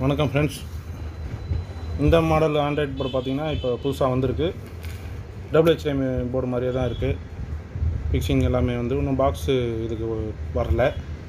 வணக்கம் ஃப்ரெண்ட்ஸ் இந்த model Android board பார்த்தீங்கன்னா இப்போ புதுசாக வந்திருக்கு டபிள்யூஹெச்எம் போர்டு மாதிரியே தான் இருக்குது ஃபிக்ஸிங் எல்லாமே வந்து இன்னும் பாக்ஸு இதுக்கு வரல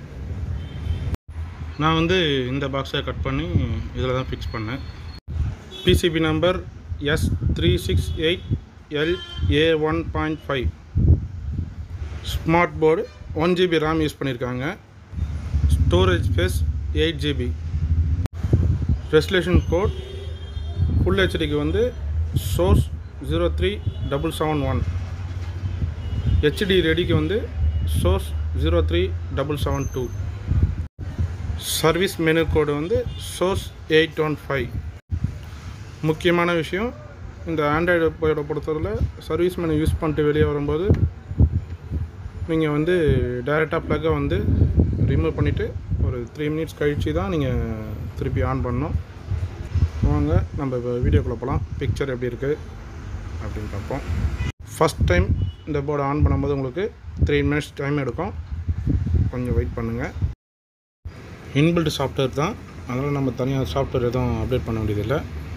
நான் வந்து இந்த பாக்ஸை கட் பண்ணி இதில் தான் ஃபிக்ஸ் பண்ணேன் PCB number S three six eight L A one point five smart board one GB RAM use பண்ணியிருக்காங்க storage space eight GB resolution code full ஹெச்டிக்கு வந்து source zero three double seven one HD ரெடிக்கு வந்து source zero three double seven two service menu code வந்து source eight one five முக்கியமான விஷயம் இந்த Android போயோட பொறுத்தவரையில் சர்வீஸ் மெனு யூஸ் பண்ணிட்டு வெளியே வரும்போது நீங்கள் வந்து டைரெக்டாக ப்ளக்கை வந்து ரிமூவ் பண்ணிவிட்டு ஒரு த்ரீ மினிட்ஸ் கழித்து தான் நீங்கள் திருப்பி ஆன் பண்ணணும் வாங்க நம்ம இப்போ வீடியோக்குள்ளே போகலாம் பிக்சர் எப்படி இருக்குது அப்படின்னு பார்ப்போம் ஃபஸ்ட் டைம் இந்த போர்டை ஆன் பண்ணும்போது உங்களுக்கு த்ரீ மினிட்ஸ் டைம் எடுக்கும் கொஞ்சம் வெயிட் பண்ணுங்கள் இன்பில்ட் சாஃப்ட்வேர் தான் அதனால் நம்ம தனியாக சாஃப்ட்வேர் எதுவும் அப்டேட் பண்ண வேண்டியதில்லை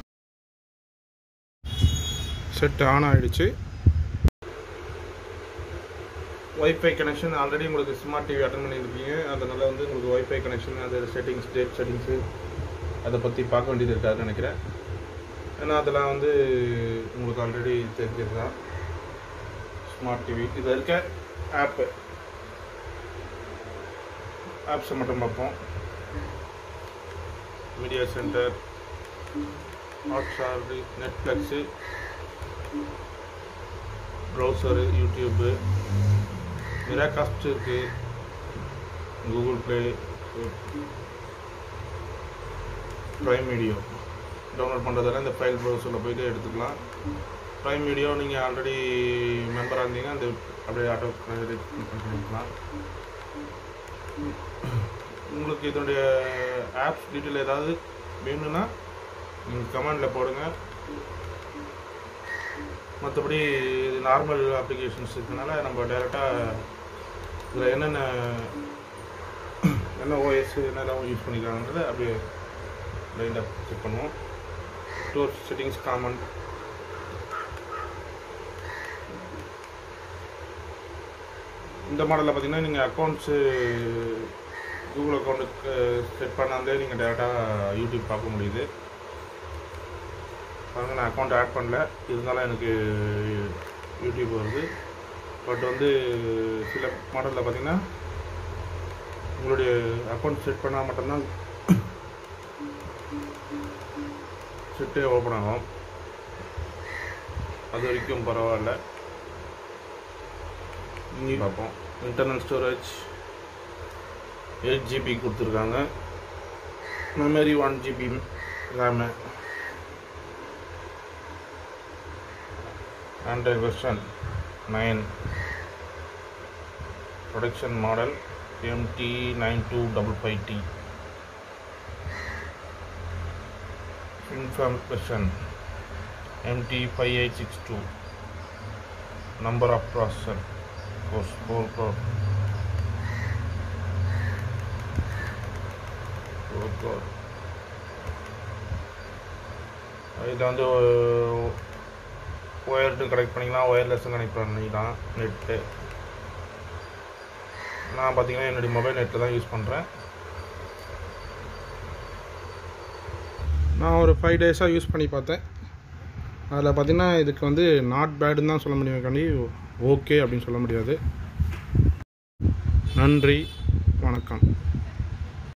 செட் ஆன் ஆகிடுச்சு ஒய்ஃபை கனெக்ஷன் ஆல்ரெடி உங்களுக்கு ஸ்மார்ட் டிவி அட்டன் பண்ணியிருக்கீங்க அதனால் வந்து உங்களுக்கு ஒய்ஃபை கனெக்ஷன் அது செட்டிங்ஸ் டேட் செட்டிங்ஸு அதை பற்றி பார்க்க வேண்டியது இருக்காதுன்னு நினைக்கிறேன் ஏன்னா அதெல்லாம் வந்து உங்களுக்கு ஆல்ரெடி தெரிஞ்சது தான் ஸ்மார்ட் டிவி இதில் இருக்க ஆப்பு ஆப்ஸை மட்டும் பார்ப்போம் media centre Hotstar Netflix browser YouTube Miracast இருக்குது Google Play Prime Video download பண்ணுறதால இந்த ஃபைல் ப்ரௌசரில் போயிட்டு எடுத்துக்கலாம் ப்ரைம் வீடியோ நீங்கள் ஆல்ரெடி மெம்பராக இருந்தீங்கன்னா அந்த அப்படியே ஆட்டோ பண்ணிக்கலாம் உங்களுக்கு இதனுடைய ஆப்ஸ் டீட்டெயில் ஏதாவது வேணும்னா நீங்கள் கமெண்டில் போடுங்க மற்றபடி இது நார்மல் அப்ளிகேஷன்ஸ் இருக்கனால நம்ம டேரெக்டாக இதில் என்னென்ன என்ன ஓஎஸ் என்னெல்லாம் யூஸ் பண்ணிக்கிறாங்கிறத அப்படியே லைனாக செக் பண்ணுவோம் ஸ்டோர் செட்டிங்ஸ் காமன் இந்த மாடலில் பார்த்தீங்கன்னா நீங்கள் அக்கௌண்ட்ஸு கூகுள் அக்கௌண்ட்டுக்கு செட் பண்ணாலே நீங்கள் டேரெக்டாக யூடியூப் பார்க்க முடியுது பாருங்க நான் அக்கௌண்ட் ஆட் பண்ணல இருந்தாலும் எனக்கு யூடியூப் வருது பட் வந்து சில மாடலில் பார்த்தீங்கன்னா உங்களுடைய அக்கௌண்ட் செட் பண்ணால் மட்டும்தான் செட்டே ஓப்பன் ஆகும் அது வரைக்கும் பரவாயில்ல இங்கே பார்ப்போம் இன்டர்னல் ஸ்டோரேஜ் எயிட் ஜிபி கொடுத்துருக்காங்க memory one GB RAM Android version 9 production model MT9255T Infirm version MT5862 number of processor course 4 core 4 core இது வந்து ஒயர்டு கனெக்ட் பண்ணிக்கலாம் ஒயர்லெஸ்ஸும் கனெக்ட் பண்ணிக்கலாம் நெட்டு நான் பார்த்தீங்கன்னா என்னுடைய மொபைல் நெட்டில் தான் யூஸ் பண்ணுறேன் நான் ஒரு ஃபைவ் டேஸாக யூஸ் பண்ணி பார்த்தேன் அதில் பார்த்தீங்கன்னா இதுக்கு வந்து நாட் பேடுன்னு தான் சொல்ல முடியும் காண்டி ஓகே அப்படின்னு சொல்ல முடியாது நன்றி வணக்கம்